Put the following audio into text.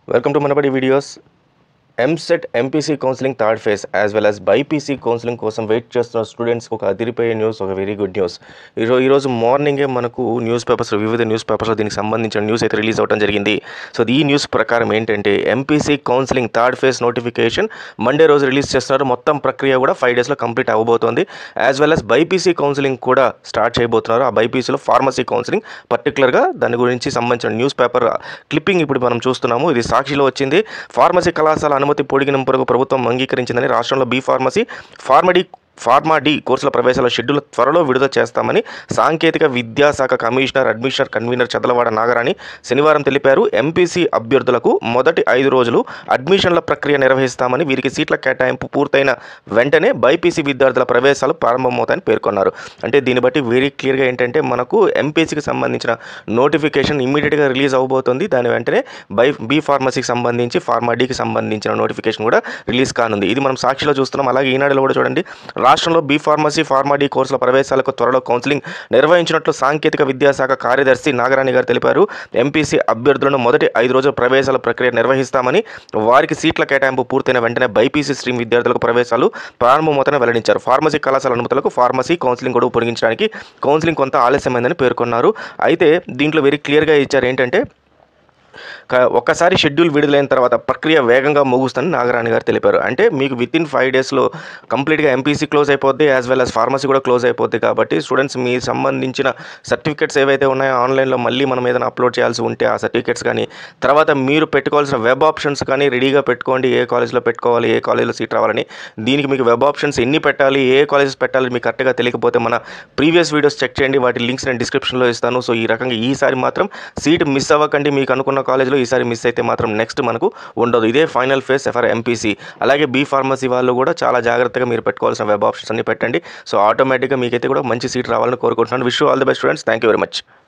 welcome to Manabadi videos EAMCET MPC counselling third phase as well as BiPC counselling కోసం wait చేస్తున్న స్టూడెంట్స్కి ఒక అదిరిపోయే న్యూస్ ఒక వెరీ గుడ్ న్యూస్ ఈరోజు ఈరోజు మార్నింగే మనకు న్యూస్ పేపర్స్ వివిధ న్యూస్ పేపర్స్లో దీనికి సంబంధించిన న్యూస్ అయితే రిలీజ్ అవ్వడం జరిగింది సో ఈ న్యూస్ ప్రకారం ఏంటంటే MPC counselling third phase notification Monday రోజు రిలీజ్ చేస్తున్నారు మొత్తం ప్రక్రియ కూడా ఫైవ్ డేస్లో కంప్లీట్ అవ్వబోతోంది as well as BiPC counselling కూడా స్టార్ట్ చేయబోతున్నారు ఆ బైపీసీలో ఫార్మసీ కౌన్సిలింగ్ పర్టికులర్గా దాని గురించి సంబంధించిన న్యూస్ పేపర్ క్లిప్పింగ్ ఇప్పుడు మనం చూస్తున్నాము ఇది సాక్షిలో వచ్చింది ఫార్మసీ కళాశాల అనుమతి పొడిగినంపురకు ప్రభుత్వం అంగీకరించిందని రాష్ట్రంలో B pharmacy pharm D pharma D కోర్సుల ప్రవేశాల షెడ్యూల్ త్వరలో విడుదల చేస్తామని సాంకేతిక విద్యాశాఖ కమిషనర్ అడ్మిషనర్ కన్వీనర్ చదలవాడ నాగరాణి శనివారం తెలిపారు ఎంపీసీ అభ్యర్థులకు మొదటి ఐదు రోజులు అడ్మిషన్ల ప్రక్రియ నిర్వహిస్తామని వీరికి సీట్ల కేటాయింపు పూర్తయిన వెంటనే బైపీసీ విద్యార్థుల ప్రవేశాలు ప్రారంభమవుతాయని పేర్కొన్నారు అంటే దీన్ని బట్టి వెరీ క్లియర్గా ఏంటంటే మనకు ఎంపీసీకి సంబంధించిన నోటిఫికేషన్ ఇమ్మీడియట్గా రిలీజ్ అవబోతుంది దాని వెంటనే బై బీ ఫార్మసీకి సంబంధించి ఫార్మా డీకి సంబంధించిన నోటిఫికేషన్ కూడా రిలీజ్ కానుంది ఇది మనం సాక్షిలో చూస్తున్నాం అలాగే ఈనాడులో కూడా చూడండి రాష్ట్రంలో బీ ఫార్మసీ ఫార్మా డీ కోర్సుల ప్రవేశాలకు త్వరలో కౌన్సిలింగ్ నిర్వహించినట్లు సాంకేతిక విద్యాశాఖ కార్యదర్శి నాగరాణి గారు తెలిపారు ఎంపీసీ అభ్యర్థులను మొదటి ఐదు రోజుల ప్రవేశాల ప్రక్రియ నిర్వహిస్తామని వారికి సీట్ల కేటాయింపు పూర్తయిన వెంటనే బైపీసీ స్ట్రీమ్ విద్యార్థులకు ప్రవేశాలు ప్రారంభమవుతాయని వెల్లడించారు ఫార్మసీ కళాశాల అనుమతులకు ఫార్మసీ కౌన్సిలింగ్ గడువు పొడిగించడానికి కౌన్సిలింగ్ కొంత ఆలస్యమైందని పేర్కొన్నారు అయితే దీంట్లో వెరీ క్లియర్గా ఇచ్చారు ఏంటంటే క- ఒక్కసారి షెడ్యూల్ విడుదలైన తర్వాత ప్రక్రియ వేగంగా ముగుస్తుందని నాగరాణి గారు తెలిపారు అంటే మీకు విత్ ఇన్ ఫైవ్ డేస్లో కంప్లీట్గా ఎంపీసీ క్లోజ్ అయిపోద్ది యాజ్ వెల్ యాజ్ ఫార్మసీ కూడా క్లోజ్ అయిపోద్ది కాబట్టి స్టూడెంట్స్ మీ సంబంధించిన సర్టిఫికెట్స్ ఏవైతే ఉన్నాయో ఆన్లైన్లో మళ్ళీ మనం ఏదైనా అప్లోడ్ చేయాల్సి ఉంటే ఆ సర్టిఫికెట్స్ కానీ తర్వాత మీరు పెట్టుకోవాల్సిన వెబ్ ఆప్షన్స్ కానీ రెడీగా పెట్టుకోండి ఏ కాలేజ్లో పెట్టుకోవాలి ఏ కాలేజ్లో సీట్ రావాలని దీనికి మీకు వెబ్ ఆప్షన్స్ ఎన్ని పెట్టాలి ఏ కాలేజెస్ పెట్టాలి మీకు కరెక్ట్గా తెలియకపోతే మన ప్రీవియస్ వీడియోస్ చెక్ చేయండి వాటి లింక్స్ నేను డిస్క్రిప్షన్లో ఇస్తాను సో ఈ రకంగా ఈసారి మాత్రం సీట్ మిస్ అవ్వకండి మీకు అనుకున్న కాలేజ్లో ఈసారి మిస్ అయితే మాత్రం నెక్స్ట్ మనకు ఉండదు ఇదే ఫైనల్ ఫేస్ ఎఫ్ఆర్ ఎంపీసీ అలాగే బీ ఫార్మసీ వాళ్ళు కూడా చాలా జాగ్రత్తగా మీరు పెట్టుకోవాల్సిన వెబ్ ఆప్షన్స్ అన్ని పెట్టండి సో ఆటోమేటిక్గా మీకైతే కూడా మంచి సీట్ రావాలని కోరుకుంటున్నాను wish all the best students thank you very much